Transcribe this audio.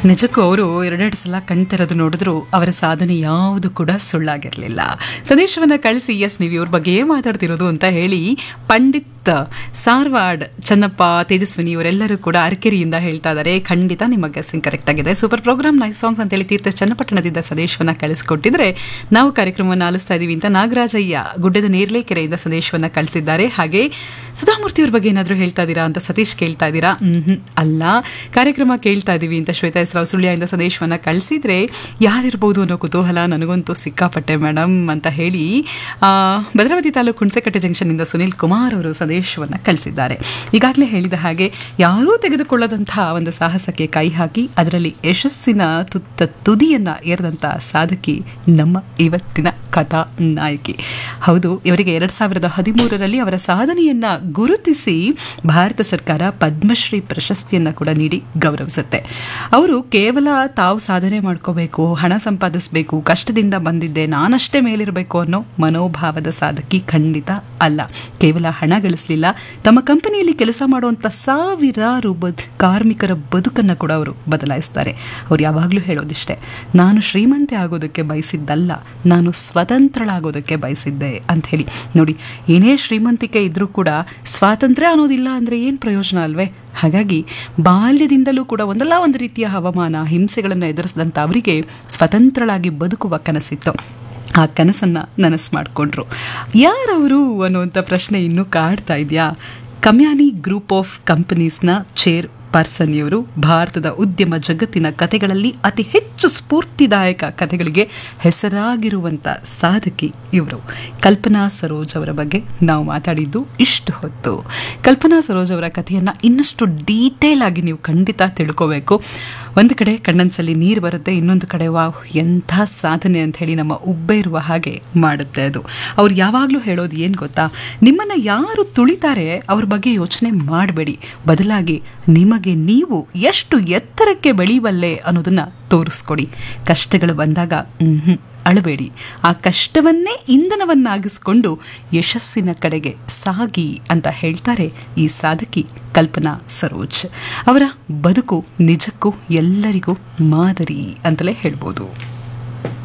ನಿಜಕ್ಕೂ ಅವರು ಎರಡೆರಡು ಸಲ ಕಣ್ತೆರೆದು ನೋಡಿದ್ರು ಅವರ ಸಾಧನೆ ಯಾವುದು ಕೂಡ ಸುಳ್ಳಾಗಿರಲಿಲ್ಲ ಸಂದೇಶವನ್ನ ಕಳಿಸಿ ಎಸ್ ನೀವು ಇವ್ರ ಬಗ್ಗೆ ಏನ್ ಮಾತಾಡ್ತಿರೋದು ಅಂತ ಹೇಳಿ ಪಂಡಿತ್ ಸಾರ್ವಾಡ್ ಚನ್ನಪ್ಪ ತೇಜಸ್ವಿನಿ ಇವರೆಲ್ಲರೂ ಕೂಡ ಅರಕೆರಿಯಿಂದ ಹೇಳ್ತಾ ಇದ್ದಾರೆ ಖಂಡಿತ ನಿಮ್ಮ ಗೆಸ್ಸಿಂಗ್ ಕರೆಕ್ಟ್ ಆಗಿದೆ ಸೂಪರ್ ಪ್ರೋಗ್ರಾಮ್ ನೈಸ್ ಸಾಂಗ್ಸ್ ಅಂತ ಹೇಳಿ ತೀರ್ಥ ಚನ್ನಪಟ್ಟಣದಿಂದ ಸಂದೇಶವನ್ನ ಕಳಿಸಿಕೊಟ್ಟಿದ್ರೆ ನಾವು ಕಾರ್ಯಕ್ರಮವನ್ನು ಆಲಿಸ್ತಾ ಇದೀವಿ ಅಂತ ನಾಗರಾಜಯ್ಯ ಗುಡ್ಡದ ನೇರ್ಲೇಕೆರೆಯಿಂದ ಸಂದೇಶವನ್ನ ಕಳಿಸಿದ್ದಾರೆ ಹಾಗೆ ಸುಧಾಮೂರ್ತಿ ಅವ್ರ ಬಗ್ಗೆ ಏನಾದರೂ ಹೇಳ್ತಾ ಇದ್ದೀರಾ ಅಂತ ಸತೀಶ್ ಕೇಳ್ತಾ ಇದ್ದೀರಾ ಹ್ಮ್ ಅಲ್ಲ ಕಾರ್ಯಕ್ರಮ ಕೇಳ್ತಾ ಇದೀವಿ ಅಂತ ಶ್ವೇತಾ ಎಸ್ ರಾವ್ ಸುಳ್ಯದಿಂದ ಸಂದೇಶವನ್ನ ಕಳಿಸಿದ್ರೆ ಯಾರಿರ್ಬೋದು ಅನ್ನೋ ಕುತೂಹಲ ನನಗಂತೂ ಸಿಕ್ಕಾಪಟ್ಟೆ ಮೇಡಮ್ ಅಂತ ಹೇಳಿ ಆ, ಭದ್ರಾವತಿ ತಾಲೂಕು ಹುಣಸೆಕಟ್ಟೆ ಜಂಕ್ಷನ್ನಿಂದ ಸುನಿಲ್ ಕುಮಾರ್ ಅವರು ಸಂದೇಶವನ್ನ ಕಳಿಸಿದ್ದಾರೆ ಈಗಾಗಲೇ ಹೇಳಿದ ಹಾಗೆ ಯಾರೂ ತೆಗೆದುಕೊಳ್ಳದಂತಹ ಒಂದು ಸಾಹಸಕ್ಕೆ ಕೈ ಹಾಕಿ ಅದರಲ್ಲಿ ಯಶಸ್ಸಿನ ತುತ್ತ ತುದಿಯನ್ನ ಏರಿದಂತಹ ಸಾಧಕಿ ನಮ್ಮ ಇವತ್ತಿನ ಕಥಾ ನಾಯಕಿ ಹೌದು ಇವರಿಗೆ ಎರಡ್ ಸಾವಿರದ ಹದಿಮೂರರಲ್ಲಿ ಅವರ ಸಾಧನೆಯನ್ನ ಗುರುತಿಸಿ ಭಾರತ ಸರ್ಕಾರ ಪದ್ಮಶ್ರೀ ಪ್ರಶಸ್ತಿಯನ್ನ ಕೂಡ ನೀಡಿ ಗೌರವಿಸುತ್ತೆ ಅವರು ಕೇವಲ ತಾವು ಸಾಧನೆ ಮಾಡ್ಕೋಬೇಕು ಹಣ ಸಂಪಾದಿಸಬೇಕು ಕಷ್ಟದಿಂದ ಬಂದಿದ್ದೆ ನಾನಷ್ಟೇ ಮೇಲಿರಬೇಕು ಅನ್ನೋ ಮನೋಭಾವದ ಸಾಧಕಿ ಖಂಡಿತ ಅಲ್ಲ ಕೇವಲ ಹಣ ಗಳಿಸಲಿಲ್ಲ ತಮ್ಮ ಕಂಪನಿಯಲ್ಲಿ ಕೆಲಸ ಮಾಡುವಂತ ಸಾವಿರಾರು ಬದ್ ಕಾರ್ಮಿಕರ ಬದುಕನ್ನ ಕೂಡ ಅವರು ಬದಲಾಯಿಸ್ತಾರೆ ಅವ್ರು ಯಾವಾಗಲೂ ಹೇಳೋದಿಷ್ಟೇ ನಾನು ಶ್ರೀಮಂತೆ ಆಗೋದಕ್ಕೆ ಬಯಸಿದ್ದಲ್ಲ ನಾನು ಸ್ವತಂತ್ರಳಾಗೋದಕ್ಕೆ ಬಯಸಿದ್ದೆ ಅಂತ ಹೇಳಿ ನೋಡಿ ಏನೇ ಶ್ರೀಮಂತಿಕೆ ಇದ್ರೂ ಕೂಡ ಸ್ವಾತಂತ್ರ್ಯ ಅನ್ನೋದಿಲ್ಲ ಅಂದ್ರೆ ಏನು ಪ್ರಯೋಜನ ಅಲ್ವೇ ಹಾಗಾಗಿ ಬಾಲ್ಯದಿಂದಲೂ ಕೂಡ ಒಂದಲ್ಲ ಒಂದು ರೀತಿಯ ಹವಾಮಾನ ಹಿಂಸೆಗಳನ್ನು ಎದುರಿಸಿದಂಥ ಅವರಿಗೆ ಸ್ವತಂತ್ರಳಾಗಿ ಬದುಕುವ ಕನಸಿತ್ತು ಆ ಕನಸನ್ನ ನನಸು ಮಾಡಿಕೊಂಡ್ರು ಯಾರವರು ಅನ್ನುವಂಥ ಪ್ರಶ್ನೆ ಇನ್ನೂ ಕಾಡ್ತಾ ಇದೆಯಾ ಕಮ್ಯಾನಿ ಗ್ರೂಪ್ ಆಫ್ ಕಂಪನೀಸ್ನ ಚೇರ್ ಪರ್ಸನ್ ಇವರು ಭಾರತದ ಉದ್ಯಮ ಜಗತ್ತಿನ ಕಥೆಗಳಲ್ಲಿ ಅತಿ ಹೆಚ್ಚು ಸ್ಫೂರ್ತಿದಾಯಕ ಕಥೆಗಳಿಗೆ ಹೆಸರಾಗಿರುವಂಥ ಸಾಧಕಿ ಇವರು ಕಲ್ಪನಾ ಸರೋಜ್ ಅವರ ಬಗ್ಗೆ ನಾವು ಮಾತಾಡಿದ್ದು ಇಷ್ಟು ಹೊತ್ತು ಕಲ್ಪನಾ ಸರೋಜ್ ಅವರ ಕಥೆಯನ್ನು ಇನ್ನಷ್ಟು ಡೀಟೇಲ್ ಆಗಿ ನೀವು ಖಂಡಿತ ತಿಳ್ಕೋಬೇಕು ಒಂದು ಕಡೆ ಕಣ್ಣಂಚಲ್ಲಿ ನೀರು ಬರುತ್ತೆ ಇನ್ನೊಂದು ಕಡೆ ವಾವ್ ಎಂಥ ಸಾಧನೆ ಅಂತ ಹೇಳಿ ನಮ್ಮ ಉಬ್ಬೆ ಇರುವ ಹಾಗೆ ಮಾಡುತ್ತೆ ಅದು ಅವ್ರು ಯಾವಾಗಲೂ ಹೇಳೋದು ಏನು ಗೊತ್ತಾ ನಿಮ್ಮನ್ನು ಯಾರು ತುಳಿತಾರೆ ಅವ್ರ ಬಗ್ಗೆ ಯೋಚನೆ ಮಾಡಬೇಡಿ ಬದಲಾಗಿ ನಿಮಗೆ ನೀವು ಎಷ್ಟು ಎತ್ತರಕ್ಕೆ ಬೆಳೆಯುವಲ್ಲೆ ಅನ್ನೋದನ್ನ ತೋರಿಸ್ಕೊಡಿ ಕಷ್ಟಗಳು ಬಂದಾಗ ಮ್ಹೂ, ಅಳಬೇಡಿ ಆ ಕಷ್ಟವನ್ನೇ ಇಂಧನವನ್ನಾಗಿಸ್ಕೊಂಡು ಯಶಸ್ಸಿನ ಕಡೆಗೆ ಸಾಗಿ ಅಂತ ಹೇಳ್ತಾರೆ ಈ ಸಾಧಕಿ ಕಲ್ಪನಾ ಸರೋಜ್ ಅವರ ಬದುಕು ನಿಜಕ್ಕೂ ಎಲ್ಲರಿಗೂ ಮಾದರಿ ಅಂತಲೇ ಹೇಳ್ಬೋದು